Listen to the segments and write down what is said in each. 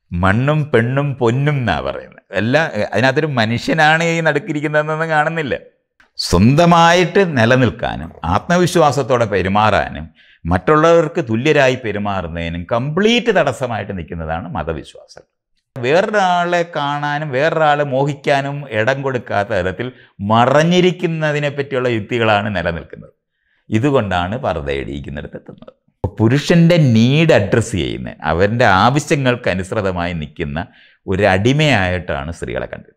മണ്ണും പെണ്ണും പൊന്നും എന്നാ പറയുന്നത് എല്ലാം അതിനകത്തൊരു മനുഷ്യനാണ് ഈ നടുക്കിരിക്കുന്നതെന്നൊന്നും കാണുന്നില്ല സ്വന്തമായിട്ട് നിലനിൽക്കാനും ആത്മവിശ്വാസത്തോടെ പെരുമാറാനും മറ്റുള്ളവർക്ക് തുല്യരായി പെരുമാറുന്നതിനും കംപ്ലീറ്റ് തടസ്സമായിട്ട് നിൽക്കുന്നതാണ് മതവിശ്വാസം വേറൊരാളെ കാണാനും വേറൊരാളെ മോഹിക്കാനും ഇടം കൊടുക്കാത്ത തരത്തിൽ മറഞ്ഞിരിക്കുന്നതിനെ പറ്റിയുള്ള യുക്തികളാണ് നിലനിൽക്കുന്നത് ഇതുകൊണ്ടാണ് പർദ്ദയടിയിക്കുന്നിടത്ത് എത്തുന്നത് പുരുഷൻ്റെ നീഡ് അഡ്രസ്സ് ചെയ്യുന്ന അവൻ്റെ ആവശ്യങ്ങൾക്ക് അനുസൃതമായി നിൽക്കുന്ന ഒരു അടിമയായിട്ടാണ് സ്ത്രീകളെ കണ്ടത്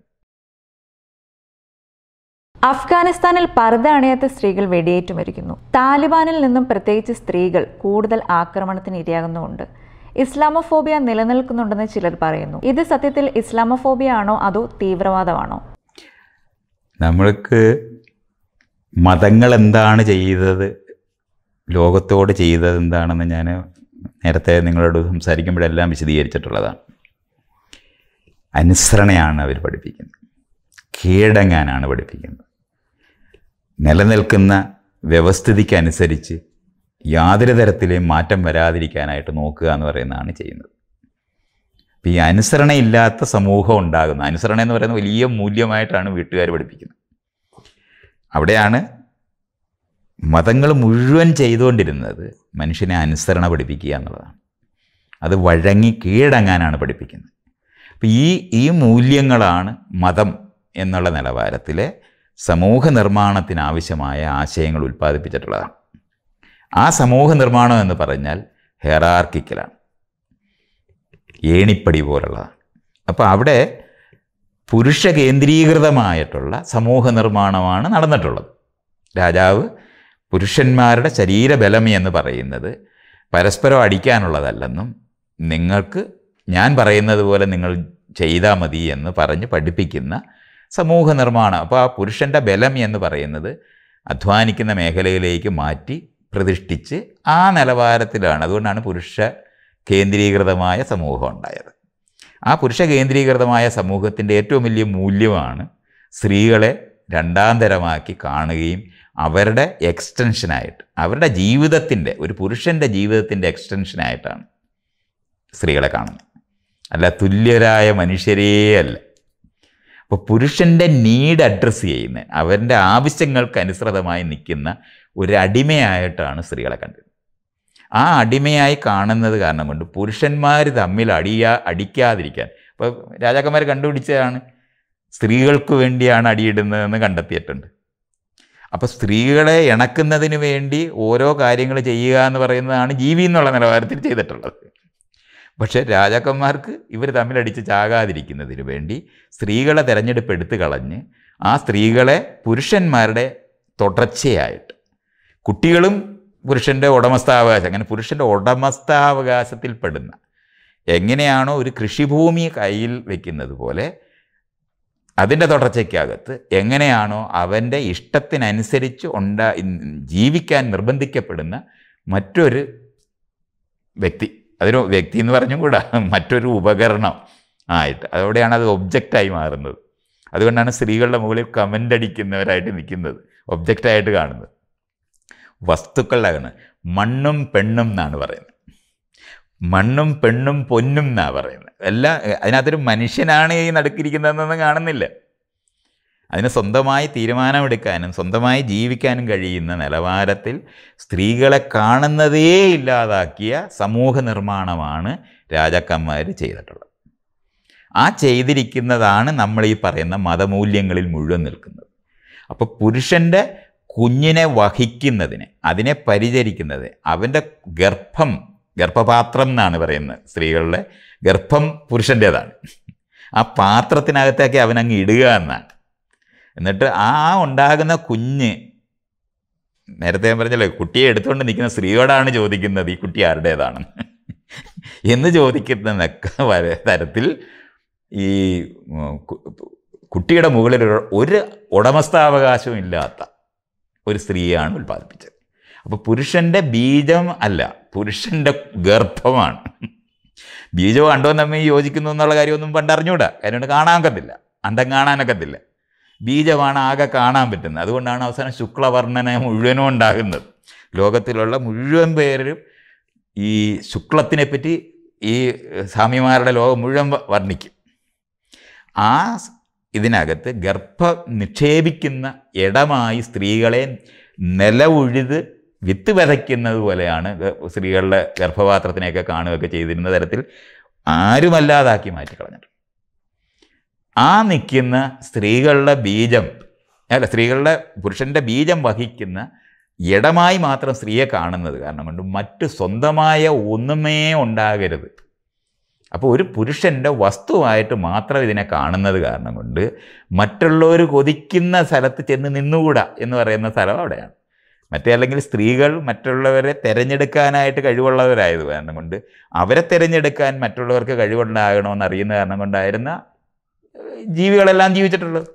അഫ്ഗാനിസ്ഥാനിൽ പർദ്ദ അണിയാത്ത സ്ത്രീകൾ വെടിയേറ്റ് മരിക്കുന്നു താലിബാനിൽ നിന്നും പ്രത്യേകിച്ച് സ്ത്രീകൾ കൂടുതൽ ആക്രമണത്തിന് ഇരയാകുന്നുമുണ്ട് ഇസ്ലാമോഫോബിയ നിലനിൽക്കുന്നുണ്ടെന്ന് ചിലർ പറയുന്നു ഇത് സത്യത്തിൽ ഇസ്ലാമോഫോബിയ ആണോ അതോ തീവ്രവാദമാണോ നമ്മൾക്ക് മതങ്ങൾ എന്താണ് ചെയ്തത് ലോകത്തോട് ചെയ്തത് എന്താണെന്ന് ഞാൻ നേരത്തെ നിങ്ങളോട് സംസാരിക്കുമ്പോഴെല്ലാം വിശദീകരിച്ചിട്ടുള്ളതാണ് അനുസരണയാണ് അവർ പഠിപ്പിക്കുന്നത് കീഴടങ്ങാനാണ് പഠിപ്പിക്കുന്നത് നിലനിൽക്കുന്ന വ്യവസ്ഥിതിക്കനുസരിച്ച് യാതൊരു തരത്തിലെയും മാറ്റം വരാതിരിക്കാനായിട്ട് നോക്കുക എന്ന് പറയുന്നതാണ് ചെയ്യുന്നത് അപ്പം ഈ അനുസരണയില്ലാത്ത സമൂഹം ഉണ്ടാകുന്ന അനുസരണ എന്ന് പറയുന്നത് വലിയ മൂല്യമായിട്ടാണ് വീട്ടുകാർ പഠിപ്പിക്കുന്നത് അവിടെയാണ് മതങ്ങൾ മുഴുവൻ ചെയ്തുകൊണ്ടിരുന്നത് മനുഷ്യനെ അനുസരണ പഠിപ്പിക്കുക എന്നുള്ളതാണ് അത് വഴങ്ങി കീഴടങ്ങാനാണ് പഠിപ്പിക്കുന്നത് അപ്പം ഈ ഈ മൂല്യങ്ങളാണ് മതം എന്നുള്ള നിലവാരത്തിലെ സമൂഹ നിർമ്മാണത്തിനാവശ്യമായ ആശയങ്ങൾ ഉൽപ്പാദിപ്പിച്ചിട്ടുള്ളതാണ് ആ സമൂഹ നിർമ്മാണം എന്ന് പറഞ്ഞാൽ ഹെറാർക്കിക്കലാണ് ഏണിപ്പടി പോലുള്ളതാണ് അപ്പോൾ അവിടെ പുരുഷ കേന്ദ്രീകൃതമായിട്ടുള്ള സമൂഹ നിർമ്മാണമാണ് നടന്നിട്ടുള്ളത് രാജാവ് പുരുഷന്മാരുടെ ശരീരബലം എന്ന് പറയുന്നത് പരസ്പരം അടിക്കാനുള്ളതല്ലെന്നും നിങ്ങൾക്ക് ഞാൻ പറയുന്നത് പോലെ നിങ്ങൾ ചെയ്താൽ മതി എന്ന് പറഞ്ഞ് പഠിപ്പിക്കുന്ന സമൂഹ നിർമ്മാണം അപ്പോൾ ആ പുരുഷൻ്റെ ബലം എന്ന് പറയുന്നത് അധ്വാനിക്കുന്ന മേഖലയിലേക്ക് മാറ്റി പ്രതിഷ്ഠിച്ച് ആ നിലവാരത്തിലാണ് അതുകൊണ്ടാണ് പുരുഷ കേന്ദ്രീകൃതമായ സമൂഹം ഉണ്ടായത് ആ പുരുഷ കേന്ദ്രീകൃതമായ സമൂഹത്തിൻ്റെ ഏറ്റവും വലിയ മൂല്യമാണ് സ്ത്രീകളെ രണ്ടാം തരമാക്കി കാണുകയും അവരുടെ എക്സ്റ്റൻഷനായിട്ട് അവരുടെ ജീവിതത്തിൻ്റെ ഒരു പുരുഷൻ്റെ ജീവിതത്തിൻ്റെ എക്സ്റ്റൻഷനായിട്ടാണ് സ്ത്രീകളെ കാണുന്നത് അല്ല തുല്യരായ മനുഷ്യരേ അല്ല അപ്പോൾ പുരുഷൻ്റെ നീഡ് അഡ്രസ്സ് ചെയ്യുന്ന അവൻ്റെ ആവശ്യങ്ങൾക്ക് അനുസൃതമായി നിൽക്കുന്ന ഒരു അടിമയായിട്ടാണ് സ്ത്രീകളെ കണ്ടത് ആ അടിമയായി കാണുന്നത് കാരണം കൊണ്ട് പുരുഷന്മാർ തമ്മിൽ അടിയാ അടിക്കാതിരിക്കാൻ ഇപ്പോൾ രാജാക്കന്മാർ കണ്ടുപിടിച്ചതാണ് സ്ത്രീകൾക്ക് വേണ്ടിയാണ് അടിയിടുന്നതെന്ന് കണ്ടെത്തിയിട്ടുണ്ട് അപ്പോൾ സ്ത്രീകളെ ഇണക്കുന്നതിന് വേണ്ടി ഓരോ കാര്യങ്ങൾ ചെയ്യുക എന്ന് പറയുന്നതാണ് ജീവി എന്നുള്ള നിലവാരത്തിൽ ചെയ്തിട്ടുള്ളത് പക്ഷേ രാജാക്കന്മാർക്ക് ഇവർ തമ്മിലടിച്ച് ചാകാതിരിക്കുന്നതിന് വേണ്ടി സ്ത്രീകളെ തിരഞ്ഞെടുപ്പ് എടുത്തു കളഞ്ഞ് ആ സ്ത്രീകളെ പുരുഷന്മാരുടെ തുടർച്ചയായിട്ട് കുട്ടികളും പുരുഷൻ്റെ ഉടമസ്ഥാവകാശം അങ്ങനെ പുരുഷൻ്റെ ഉടമസ്ഥാവകാശത്തിൽ പെടുന്ന എങ്ങനെയാണോ ഒരു കൃഷിഭൂമി കയ്യിൽ വെക്കുന്നത് പോലെ അതിൻ്റെ തുടർച്ചയ്ക്കകത്ത് എങ്ങനെയാണോ അവൻ്റെ ഇഷ്ടത്തിനനുസരിച്ച് ഉണ്ടാ ജീവിക്കാൻ നിർബന്ധിക്കപ്പെടുന്ന മറ്റൊരു വ്യക്തി അതൊരു വ്യക്തി എന്ന് പറഞ്ഞും കൂടാ മറ്റൊരു ഉപകരണം ആയിട്ട് അതോടെയാണ് അത് ഒബ്ജക്റ്റായി മാറുന്നത് അതുകൊണ്ടാണ് സ്ത്രീകളുടെ മുകളിൽ കമൻ്റ് അടിക്കുന്നവരായിട്ട് നിൽക്കുന്നത് ഒബ്ജക്റ്റായിട്ട് കാണുന്നത് വസ്തുക്കളിലാണ് മണ്ണും പെണ്ണും എന്നാണ് പറയുന്നത് മണ്ണും പെണ്ണും പൊന്നും എന്നാണ് പറയുന്നത് എല്ലാം അതിനകത്തൊരു മനുഷ്യനാണ് ഈ നടുക്കിരിക്കുന്നതെന്നൊന്നും കാണുന്നില്ല അതിന് സ്വന്തമായി തീരുമാനമെടുക്കാനും സ്വന്തമായി ജീവിക്കാനും കഴിയുന്ന നിലവാരത്തിൽ സ്ത്രീകളെ കാണുന്നതേ ഇല്ലാതാക്കിയ സമൂഹ നിർമ്മാണമാണ് രാജാക്കന്മാർ ചെയ്തിട്ടുള്ളത് ആ ചെയ്തിരിക്കുന്നതാണ് നമ്മൾ ഈ പറയുന്ന മതമൂല്യങ്ങളിൽ മുഴുവൻ നിൽക്കുന്നത് അപ്പോൾ പുരുഷൻ്റെ കുഞ്ഞിനെ വഹിക്കുന്നതിന് അതിനെ പരിചരിക്കുന്നത് അവൻ്റെ ഗർഭം ഗർഭപാത്രം എന്നാണ് പറയുന്നത് സ്ത്രീകളുടെ ഗർഭം പുരുഷൻ്റേതാണ് ആ പാത്രത്തിനകത്തേക്ക് അവനങ്ങ് ഇടുക എന്നാണ് എന്നിട്ട് ആ ഉണ്ടാകുന്ന കുഞ്ഞ് നേരത്തെ ഞാൻ പറഞ്ഞല്ലോ കുട്ടിയെ എടുത്തുകൊണ്ട് നിൽക്കുന്ന സ്ത്രീയോടാണ് ചോദിക്കുന്നത് ഈ കുട്ടി ആരുടേതാണെന്ന് എന്ന് ചോദിക്കുന്ന വരെ തരത്തിൽ ഈ കുട്ടിയുടെ മുകളിൽ ഒരു ഉടമസ്ഥാവകാശവും ഇല്ലാത്ത ഒരു സ്ത്രീയാണ് ഉൽപ്പാദിപ്പിച്ചത് അപ്പോൾ പുരുഷൻ്റെ ബീജം അല്ല പുരുഷൻ്റെ ഗർഭമാണ് ബീജവും അണ്ടവും തമ്മിൽ യോജിക്കുന്നു എന്നുള്ള കാര്യമൊന്നും പണ്ട് അറിഞ്ഞൂടാ കാര്യം കാണാൻ ഒക്കത്തില്ല അണ്ടം കാണാനൊക്കത്തില്ല ബീജമാണ് ആകെ കാണാൻ പറ്റുന്നത് അതുകൊണ്ടാണ് അവസാനം ശുക്ലവർണ്ണന മുഴുവനും ഉണ്ടാകുന്നത് ലോകത്തിലുള്ള മുഴുവൻ പേരും ഈ ശുക്ലത്തിനെ പറ്റി ഈ സ്വാമിമാരുടെ ലോകം മുഴുവൻ വ- വർണ്ണിക്കും ആ സ് ഇതിനകത്ത് ഗർഭം നിക്ഷേപിക്കുന്ന ഇടമായി സ്ത്രീകളെ നിലവുഴുത് വിത്ത് വിതയ്ക്കുന്നത് പോലെയാണ് ഗ- സ്ത്രീകളുടെ ഗർഭപാത്രത്തിനെയൊക്കെ കാണുകയൊക്കെ ചെയ്തിരുന്ന തരത്തിൽ ആരുമല്ലാതാക്കി മാറ്റിക്കളഞ്ഞിട്ടുണ്ട് ആ നിൽക്കുന്ന സ്ത്രീകളുടെ ബീജം അല്ല സ്ത്രീകളുടെ പുരുഷൻ്റെ ബീജം വഹിക്കുന്ന ഇടമായി മാത്രം സ്ത്രീയെ കാണുന്നത് കാരണം കൊണ്ട് മറ്റ് സ്വന്തമായ ഒന്നുമേ ഉണ്ടാകരുത് അപ്പോൾ ഒരു പുരുഷൻ്റെ വസ്തുവായിട്ട് മാത്രം ഇതിനെ കാണുന്നത് കാരണം കൊണ്ട് മറ്റുള്ളവർ കൊതിക്കുന്ന സ്ഥലത്ത് ചെന്ന് നിന്നുകൂടാ എന്ന് പറയുന്ന സ്ഥലം അവിടെയാണ് മറ്റേ അല്ലെങ്കിൽ സ്ത്രീകൾ മറ്റുള്ളവരെ തിരഞ്ഞെടുക്കാനായിട്ട് കഴിവുള്ളവരായത് കാരണം കൊണ്ട് അവരെ തിരഞ്ഞെടുക്കാൻ മറ്റുള്ളവർക്ക് കഴിവുണ്ടാകണമെന്ന് അറിയുന്ന കാരണം കൊണ്ടായിരുന്ന ഏഹ്, ജീവികളെല്ലാം ജീവിച്ചിട്ടുള്ളത്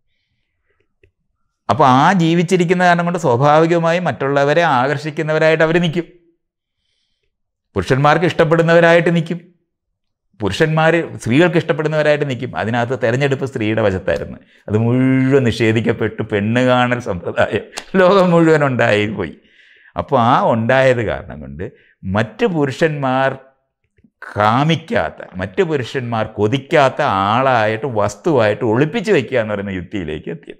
അപ്പോൾ ആ ജീവിച്ചിരിക്കുന്ന കാരണം കൊണ്ട് സ്വാഭാവികമായും മറ്റുള്ളവരെ ആകർഷിക്കുന്നവരായിട്ട് അവർ നിൽക്കും പുരുഷന്മാർക്ക് ഇഷ്ടപ്പെടുന്നവരായിട്ട് നിൽക്കും പുരുഷന്മാർ സ്ത്രീകൾക്ക് ഇഷ്ടപ്പെടുന്നവരായിട്ട് നിൽക്കും അതിനകത്ത് തെരഞ്ഞെടുപ്പ് സ്ത്രീയുടെ വശത്തായിരുന്നു അത് മുഴുവൻ നിഷേധിക്കപ്പെട്ടു പെണ്ണ് കാണൽ സമ്പ്രദായം ലോകം മുഴുവൻ ഉണ്ടായി പോയി അപ്പോൾ ആ ഉണ്ടായത് കാരണം കൊണ്ട് മറ്റ് പുരുഷന്മാർ കാമിക്കാത്ത മറ്റ് പുരുഷന്മാർ കൊതിക്കാത്ത ആളായിട്ട് വസ്തുവായിട്ട് ഒളിപ്പിച്ച് വയ്ക്കുക എന്ന് പറയുന്ന യുക്തിയിലേക്ക് എത്തിയത്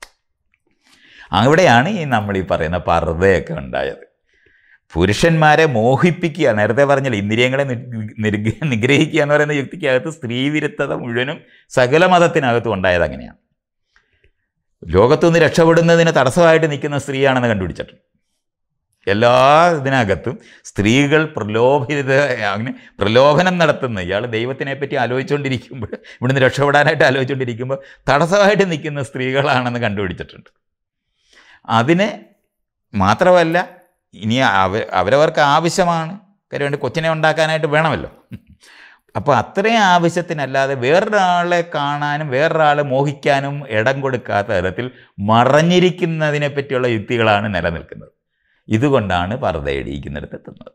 അവിടെയാണ് ഈ നമ്മൾ ഈ പറയുന്ന പർദ്ദയൊക്കെ ഉണ്ടായത് പുരുഷന്മാരെ മോഹിപ്പിക്കുക നേരത്തെ പറഞ്ഞില്ല ഇന്ദ്രിയങ്ങളെ നി- നിര്ഗ- നിഗ്രഹിക്കുക എന്ന് പറയുന്ന യുക്തിക്കകത്ത് സ്ത്രീവിരുദ്ധത മുഴുവനും സകല മതത്തിനകത്തും ഉണ്ടായത് അങ്ങനെയാണ് ലോകത്തുനിന്ന് രക്ഷപ്പെടുന്നതിന് തടസ്സമായിട്ട് നിൽക്കുന്ന സ്ത്രീയാണെന്ന് കണ്ടുപിടിച്ചിട്ടുണ്ട് എല്ലാ ഇതിനകത്തും സ്ത്രീകൾ പ്രലോഭിത അങ്ങനെ പ്രലോഭനം നടത്തുന്ന ഇയാൾ ദൈവത്തിനെ പറ്റി ആലോചിച്ചുകൊണ്ടിരിക്കുമ്പോൾ ഇവിടുന്ന് രക്ഷപ്പെടാനായിട്ട് ആലോചിച്ചുകൊണ്ടിരിക്കുമ്പോൾ തടസ്സമായിട്ട് നിൽക്കുന്ന സ്ത്രീകളാണെന്ന് കണ്ടുപിടിച്ചിട്ടുണ്ട് അതിന് മാത്രമല്ല ഇനി അവ അവരവർക്ക് ആവശ്യമാണ് കാര്യം വേണ്ടി കൊച്ചിനെ ഉണ്ടാക്കാനായിട്ട് വേണമല്ലോ അപ്പോൾ അത്രയും ആവശ്യത്തിനല്ലാതെ വേറൊരാളെ കാണാനും വേറൊരാളെ മോഹിക്കാനും ഇടം കൊടുക്കാത്ത തരത്തിൽ മറഞ്ഞിരിക്കുന്നതിനെ പറ്റിയുള്ള യുക്തികളാണ് നിലനിൽക്കുന്നത് ഇതുകൊണ്ടാണ് പർദ്ദയിടിയിക്കുന്നിടത്ത് എത്തുന്നത്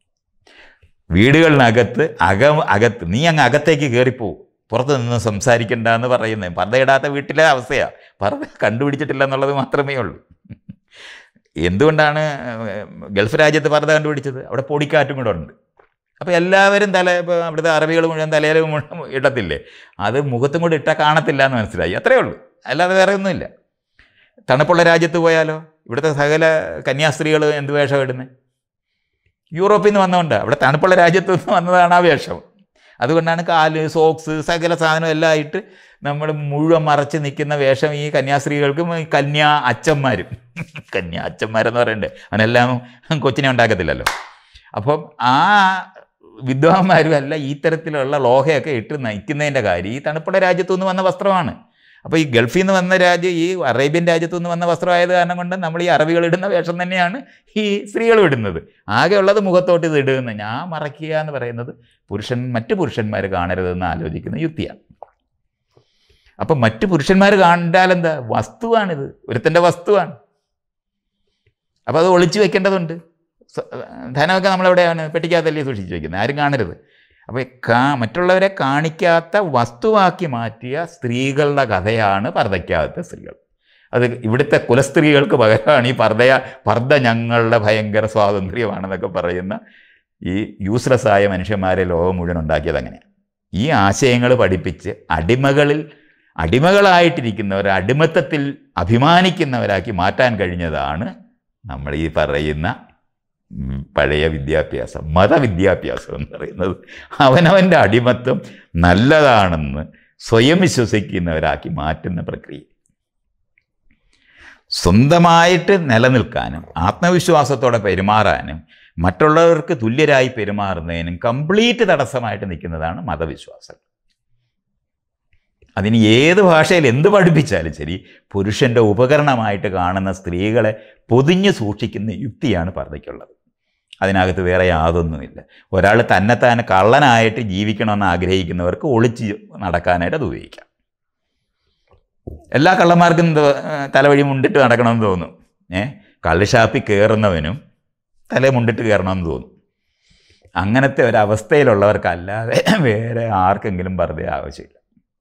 വീടുകളിനകത്ത് അകം അകത്ത് നീ അങ്ങ് അകത്തേക്ക് കയറിപ്പോവും പുറത്ത് നിന്ന് സംസാരിക്കണ്ട എന്ന് പറയുന്നത് പർദ്ദയിടാത്ത വീട്ടിലെ അവസ്ഥയാണ് പർദ്ദ കണ്ടുപിടിച്ചിട്ടില്ല എന്നുള്ളത് മാത്രമേ ഉള്ളൂ എന്തുകൊണ്ടാണ് ഗൾഫ് രാജ്യത്ത് പർദ്ദ കണ്ടുപിടിച്ചത് അവിടെ പൊടിക്കാറ്റും കൂടെ ഉണ്ട് അപ്പോൾ എല്ലാവരും തല ഇപ്പോൾ അവിടുത്തെ അറബികൾ മുഴുവൻ തലയിൽ മുഴുവൻ ഇടത്തില്ലേ അത് മുഖത്തും കൂടി ഇട്ടാൽ കാണത്തില്ല എന്ന് മനസ്സിലായി അത്രേ ഉള്ളൂ അല്ലാതെ വേറെ ഒന്നുമില്ല തണുപ്പുള്ള രാജ്യത്ത് പോയാലോ ഇവിടുത്തെ സകല കന്യാസ്ത്രീകൾ എന്ത് വേഷം ഇടുന്നത് യൂറോപ്പിൽ നിന്ന് വന്നതുകൊണ്ട് അവിടെ തണുപ്പുള്ള രാജ്യത്ത് നിന്ന് വന്നതാണ് ആ വേഷം അതുകൊണ്ടാണ് കാല് സോക്സ് സകല സാധനം എല്ലാം ആയിട്ട് നമ്മൾ മുഴുവൻ മറച്ച് നിൽക്കുന്ന വേഷം ഈ കന്യാസ്ത്രീകൾക്കും ഈ കന്യാ അച്ഛന്മാരും കന്യാ അച്ഛന്മാരെന്ന് പറയണ്ടേ അവനെല്ലാം കൊച്ചിനെ ഉണ്ടാക്കത്തില്ലല്ലോ അപ്പം ആ വിദ്വാന്മാരും അല്ല ഈ തരത്തിലുള്ള ലോഹയൊക്കെ ഇട്ട് നയിക്കുന്നതിൻ്റെ കാര്യം ഈ തണുപ്പുള്ള രാജ്യത്തു നിന്ന് വന്ന വസ്ത്രമാണ് അപ്പോൾ ഈ ഗൾഫിൽ നിന്ന് വന്ന രാജ്യം ഈ അറേബ്യൻ രാജ്യത്തു നിന്ന് വന്ന വസ്ത്രമായത് കാരണം കൊണ്ട് നമ്മൾ ഈ അറബികൾ ഇടുന്ന വേഷം തന്നെയാണ് ഈ സ്ത്രീകൾ ഇടുന്നത് ആകെ ഉള്ളത് മുഖത്തോട്ട് ഇത് ഇടുന്നത് ഞാൻ മറയ്ക്കുക എന്ന് പറയുന്നത് പുരുഷൻ മറ്റു പുരുഷന്മാർ കാണരുതെന്ന് ആലോചിക്കുന്ന യുക്തിയാണ് അപ്പം മറ്റു പുരുഷന്മാർ കണ്ടാലെന്താ വസ്തുവാണിത് ഒരുത്തൻ്റെ വസ്തുവാണ് അപ്പോൾ അത് ഒളിച്ചു വെക്കേണ്ടതുണ്ട് സ്വ- ധനമൊക്കെ നമ്മളെവിടെയാണ് പെട്ടിക്കകത്തല്ലേ സൂക്ഷിച്ച് വയ്ക്കുന്നത് ആരും കാണരുത് അപ്പോൾ ഈ കാ മറ്റുള്ളവരെ കാണിക്കാത്ത വസ്തുവാക്കി മാറ്റിയ സ്ത്രീകളുടെ കഥയാണ് പർദ്ദയ്ക്കകത്തെ സ്ത്രീകൾ അത് ഇവിടുത്തെ കുലസ്ത്രീകൾക്ക് പകരമാണ് ഈ പർദ്ദയ പർദ്ദ ഞങ്ങളുടെ ഭയങ്കര സ്വാതന്ത്ര്യമാണെന്നൊക്കെ പറയുന്ന ഈ യൂസ്ലെസ് ആയ മനുഷ്യന്മാരെ ലോകം മുഴുവൻ ഉണ്ടാക്കിയത് അങ്ങനെയാണ് ഈ ആശയങ്ങൾ പഠിപ്പിച്ച് അടിമകളിൽ അടിമകളായിട്ടിരിക്കുന്നവർ അടിമത്തത്തിൽ അഭിമാനിക്കുന്നവരാക്കി മാറ്റാൻ കഴിഞ്ഞതാണ് നമ്മൾ ഈ പറയുന്ന ഉം, പഴയ വിദ്യാഭ്യാസം മതവിദ്യാഭ്യാസം എന്ന് പറയുന്നത് അവനവൻ്റെ അടിമത്വം നല്ലതാണെന്ന് സ്വയം വിശ്വസിക്കുന്നവരാക്കി മാറ്റുന്ന പ്രക്രിയ സ്വന്തമായിട്ട് നിലനിൽക്കാനും ആത്മവിശ്വാസത്തോടെ പെരുമാറാനും മറ്റുള്ളവർക്ക് തുല്യരായി പെരുമാറുന്നതിനും കംപ്ലീറ്റ് തടസ്സമായിട്ട് നിൽക്കുന്നതാണ് മതവിശ്വാസം അതിന് ഏത് ഭാഷയിൽ എന്ത് പഠിപ്പിച്ചാലും ശരി പുരുഷൻ്റെ ഉപകരണമായിട്ട് കാണുന്ന സ്ത്രീകളെ പൊതിഞ്ഞ് സൂക്ഷിക്കുന്ന യുക്തിയാണ് പർദ്ദയ്ക്കുള്ളത് അതിനകത്ത് വേറെ യാതൊന്നുമില്ല ഒരാൾ തന്നെത്താനെ കള്ളനായിട്ട് ജീവിക്കണമെന്ന് ആഗ്രഹിക്കുന്നവർക്ക് ഒളിച്ച് നടക്കാനായിട്ട് അത് ഉപയോഗിക്കാം എല്ലാ കള്ളന്മാർക്കും എന്ത് തലവഴി മുണ്ടിട്ട് നടക്കണമെന്ന് തോന്നും ഏ കള്ളുഷാപ്പിൽ കയറുന്നവനും തല മുണ്ടിട്ട് കയറണമെന്ന് തോന്നും അങ്ങനത്തെ ഒരവസ്ഥയിലുള്ളവർക്കല്ലാതെ വേറെ ആർക്കെങ്കിലും വെറുതെ ആവശ്യമില്ല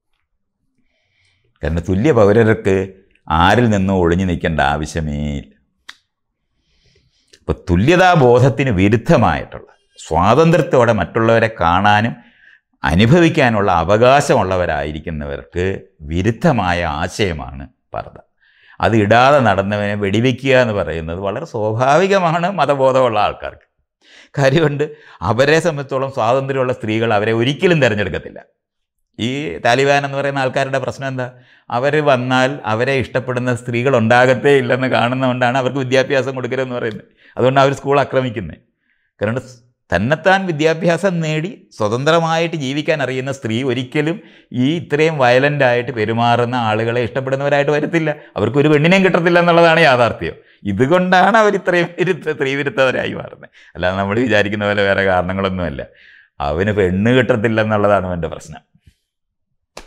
കാരണം തുല്യ പൗരർക്ക് ആരിൽ നിന്നും ഒളിഞ്ഞു നിൽക്കേണ്ട ആവശ്യമേ ഇല്ല അപ്പോൾ തുല്യതാബോധത്തിന് വിരുദ്ധമായിട്ടുള്ള സ്വാതന്ത്ര്യത്തോടെ മറ്റുള്ളവരെ കാണാനും അനുഭവിക്കാനുള്ള അവകാശമുള്ളവരായിരിക്കുന്നവർക്ക് വിരുദ്ധമായ ആശയമാണ് പർദ്ദ അത് ഇടാതെ നടന്നവനെ വെടിവെക്കുക എന്ന് പറയുന്നത് വളരെ സ്വാഭാവികമാണ് മതബോധമുള്ള ആൾക്കാർക്ക് കാര്യമുണ്ട് അവരെ സംബന്ധിച്ചോളം സ്വാതന്ത്ര്യമുള്ള സ്ത്രീകൾ അവരെ ഒരിക്കലും തിരഞ്ഞെടുക്കത്തില്ല ഈ താലിബാൻ എന്ന് പറയുന്ന ആൾക്കാരുടെ പ്രശ്നം എന്താ അവർ വന്നാൽ അവരെ ഇഷ്ടപ്പെടുന്ന സ്ത്രീകൾ ഉണ്ടാകത്തേ ഇല്ലെന്ന് കാണുന്നതുകൊണ്ടാണ് അവർക്ക് വിദ്യാഭ്യാസം കൊടുക്കരുതെന്ന് പറയുന്നത് അതുകൊണ്ട് അവർ സ്കൂൾ ആക്രമിക്കുന്നത് കാരണം തന്നെത്താൻ വിദ്യാഭ്യാസം നേടി സ്വതന്ത്രമായിട്ട് ജീവിക്കാൻ അറിയുന്ന സ്ത്രീ ഒരിക്കലും ഈ ഇത്രയും വയലൻ്റ് ആയിട്ട് പെരുമാറുന്ന ആളുകളെ ഇഷ്ടപ്പെടുന്നവരായിട്ട് വരത്തില്ല അവർക്ക് ഒരു പെണ്ണിനെയും കിട്ടത്തില്ല എന്നുള്ളതാണ് യാഥാർത്ഥ്യം ഇതുകൊണ്ടാണ് അവർ ഇത്രയും വിരുദ്ധ സ്ത്രീ വിരുദ്ധവരായി മാറുന്നത് അല്ലാതെ നമ്മൾ വിചാരിക്കുന്ന പോലെ വേറെ കാരണങ്ങളൊന്നുമല്ല അവന് പെണ്ണ് കിട്ടത്തില്ല എന്നുള്ളതാണ് അവൻ്റെ പ്രശ്നം